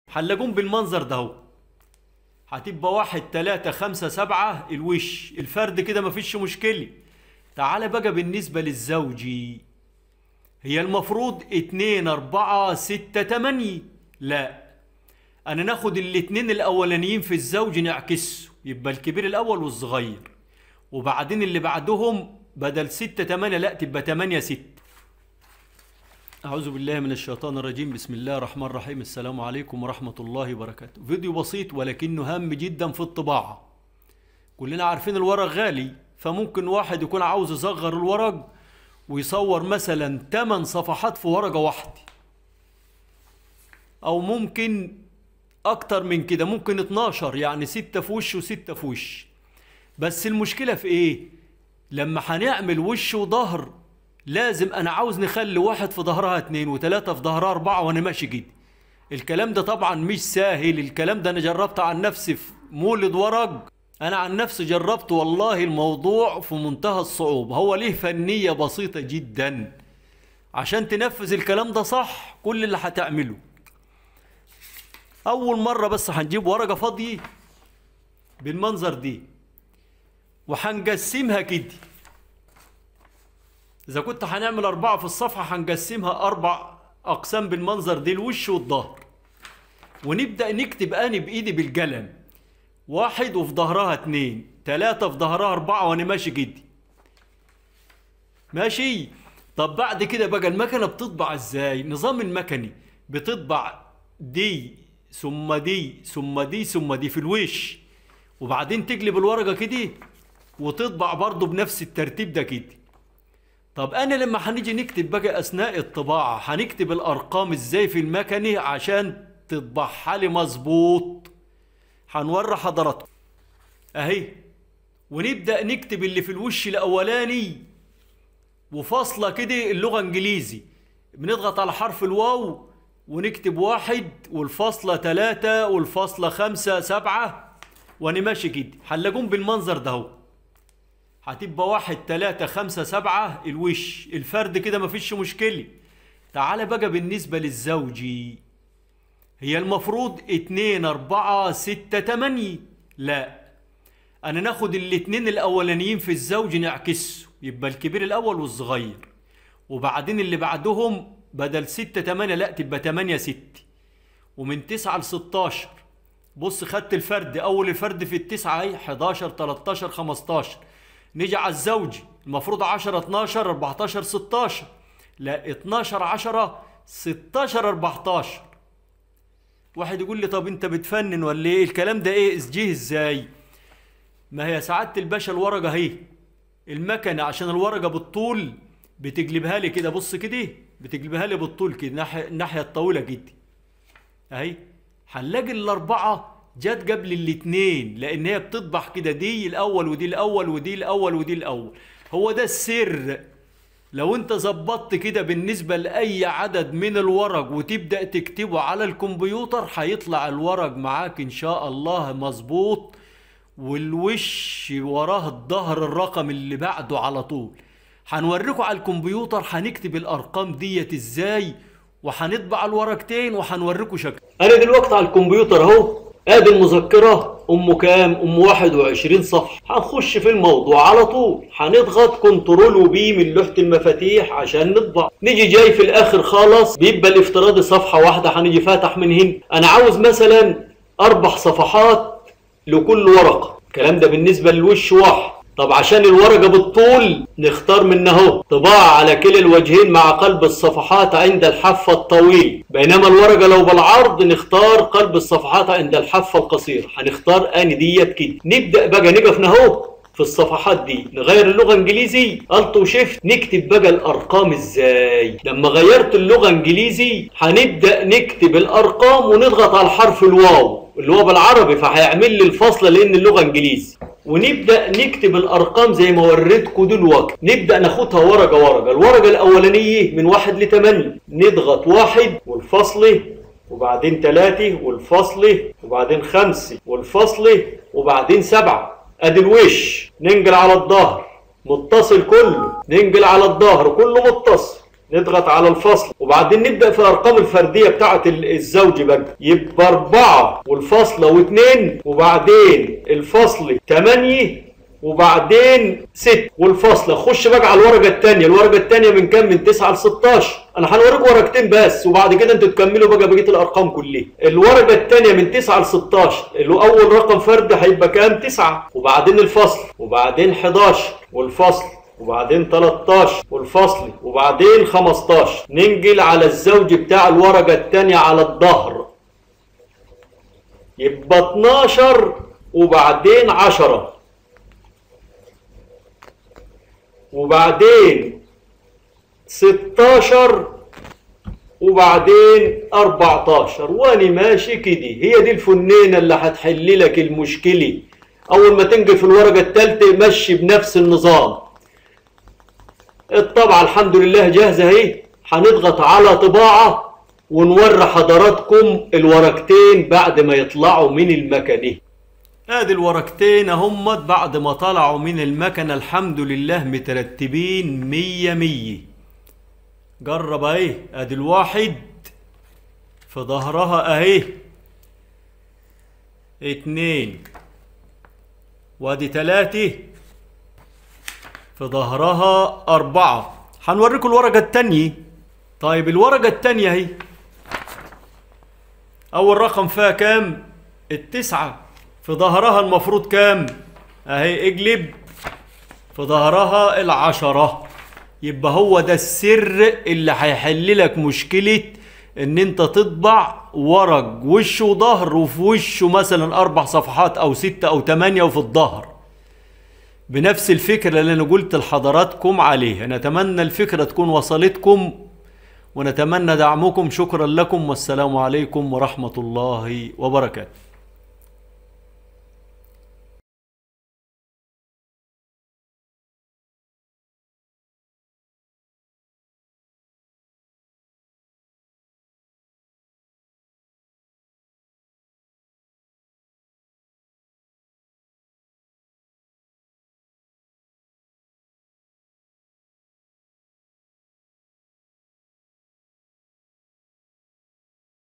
هنلاقوهم بالمنظر ده اهو هتبقى واحد تلاتة خمسة سبعة الوش الفرد كده مفيش مشكلة تعالى بقى بالنسبة للزوجي هي المفروض اتنين اربعة ستة تمانية لا انا ناخد الاتنين الاولانيين في الزوج نعكسه يبقى الكبير الاول والصغير وبعدين اللي بعدهم بدل ستة تمانية لا تبقى تمانية ستة أعوذ بالله من الشيطان الرجيم بسم الله الرحمن الرحيم السلام عليكم ورحمة الله وبركاته فيديو بسيط ولكنه هام جدا في الطباعة كلنا عارفين الورق غالي فممكن واحد يكون عاوز يصغر الورق ويصور مثلا 8 صفحات في ورقة واحدة أو ممكن أكتر من كده ممكن 12 يعني 6 في وش و6 في وش بس المشكلة في إيه؟ لما هنعمل وش وظهر لازم انا عاوز نخلي واحد في ظهرها اتنين وتلاتة في ظهرها اربعة وانا ماشي كده الكلام ده طبعا مش سهل الكلام ده انا جربته عن نفسي في مولد ورق انا عن نفسي جربت والله الموضوع في منتهى الصعوبة هو ليه فنية بسيطة جدا عشان تنفذ الكلام ده صح كل اللي هتعمله اول مرة بس هنجيب ورقة فاضية بالمنظر دي وهنقسمها كده إذا كنت هنعمل أربعة في الصفحة هنقسمها أربع أقسام بالمنظر دي الوش والظهر ونبدأ نكتب أني بإيدي بالقلم واحد وفي ظهرها اتنين تلاتة في ظهرها أربعة وأنا ماشي كده ماشي طب بعد كده بقى المكنة بتطبع إزاي؟ نظام المكني بتطبع دي ثم دي ثم دي ثم دي في الوش وبعدين تقلب الورقة كده وتطبع برضه بنفس الترتيب ده كده طب انا لما هنيجي نكتب بقى اثناء الطباعه هنكتب الارقام ازاي في المكنه عشان تطبعها لي مظبوط هنوري حضراتكم اهي ونبدا نكتب اللي في الوش الاولاني وفاصله كده اللغه انجليزي بنضغط على حرف الواو ونكتب واحد والفاصله تلاتة والفاصله خمسة سبعة وانا ماشي كده هنلاقوهم بالمنظر ده اهو هتبقى واحد تلاتة خمسة سبعة الوش الفرد كده مفيش مشكلة تعالى بقى بالنسبة للزوجي هي المفروض اتنين اربعة ستة تمانية لا انا ناخد الاتنين الاولانيين في الزوج نعكسه يبقى الكبير الاول والصغير وبعدين اللي بعدهم بدل ستة تمانية لا تبقى تمانية ستة ومن تسعة لستاشر بص خدت الفرد اول الفرد في التسعة اهي 11 13 15 نيجي على الزوجي المفروض 10 12 14 16 لا 12 10 16 14 واحد يقول لي طب انت بتفنن ولا ايه الكلام ده ايه اسجيه ازاي ما هي سعاده الباشا الورقه اهي المكنه عشان الورقه بالطول بتقلبها لي كده بص كده بتقلبها لي بالطول كده الناحيه الناحيه الطويله كده اهي هنلاقي الاربعه جت قبل الاتنين لان هي بتطبع كده دي الاول ودي الاول ودي الاول ودي الاول هو ده السر لو انت ظبطت كده بالنسبة لأي عدد من الورق وتبدأ تكتبه على الكمبيوتر هيطلع الورق معاك إن شاء الله مظبوط والوش وراه الظهر الرقم اللي بعده على طول هنوريكم على الكمبيوتر هنكتب الأرقام ديت إزاي وهنطبع الورقتين وهنوريكم شكل أنا دلوقتي على الكمبيوتر أهو ادي المذكرة ام كام ام 21 صفحة هنخش في الموضوع على طول هنضغط كنترول وبي من لوحة المفاتيح عشان نطبع نيجي جاي في الاخر خالص بيبقى الافتراضي صفحة واحدة هنيجي فاتح من هنا انا عاوز مثلا اربع صفحات لكل ورقة الكلام ده بالنسبة للوش واحد طب عشان الورقة بالطول نختار من اهو طباعة على كلا الوجهين مع قلب الصفحات عند الحافة الطويل بينما الورقة لو بالعرض نختار قلب الصفحات عند الحافة القصير هنختار اني ديت كده نبدأ بقى نقف اهو في الصفحات دي نغير اللغة انجليزي الت وشيفت نكتب بقى الارقام ازاي لما غيرت اللغة انجليزي هنبدأ نكتب الارقام ونضغط على حرف الواو اللي هو بالعربي فهيعمل لي الفصل لان اللغة انجليزي ونبدا نكتب الارقام زي ما وريتكم دلوقتي نبدا ناخدها ورقه ورقه الورقه الاولانيه من واحد لثمانية نضغط واحد والفصل وبعدين ثلاثة والفصل وبعدين خمسة والفصل وبعدين سبعة ادي الوش ننقل على الظهر متصل كله ننقل على الظهر كله متصل نضغط على الفصل وبعدين نبدأ في الأرقام الفردية بتاعة ال- الزوج بقى يبقى أربعة والفاصلة واتنين وبعدين الفصل تمانية وبعدين ست والفاصلة خش بقى على الورقة التانية الورقة التانية من كام من 9 ل 16 أنا هنوريك ورقتين بس وبعد كده أنتوا تكملوا بقى بقية الأرقام كلها الورقة التانية من 9 ل 16 اللي هو أول رقم فرد هيبقى كام 9 وبعدين الفصل وبعدين 11 والفصل وبعدين 13 والفصل وبعدين 15 ننقل على الزوج بتاع الورقة التانية على الظهر يبقى 12 وبعدين 10 وبعدين 16 وبعدين 14 وانا ماشي كده هي دي الفنينه اللي هتحل لك المشكله اول ما تنقل في الورقه الثالثه مشي بنفس النظام الطبعه الحمد لله جاهزه اهي هنضغط على طباعه ونوري حضراتكم الورقتين بعد ما يطلعوا من المكنه ادي الورقتين هم بعد ما طلعوا من المكنه الحمد لله مترتبين مية مية جرب اهي ادي الواحد في ظهرها اهي اتنين وادي تلاتة في ظهرها أربعة هنوريكم الورقة التانية طيب الورقة التانية اهي أول رقم فيها كام؟ التسعة في ظهرها المفروض كام؟ أهي اقلب في ظهرها العشرة يبقى هو ده السر اللي هيحل لك مشكلة إن أنت تطبع ورق وش وظهر وفي وشه مثلا أربع صفحات أو ستة أو تمانية وفي الظهر بنفس الفكرة اللي أنا قلت لحضراتكم عليها نتمنى الفكرة تكون وصلتكم ونتمنى دعمكم شكرا لكم والسلام عليكم ورحمة الله وبركاته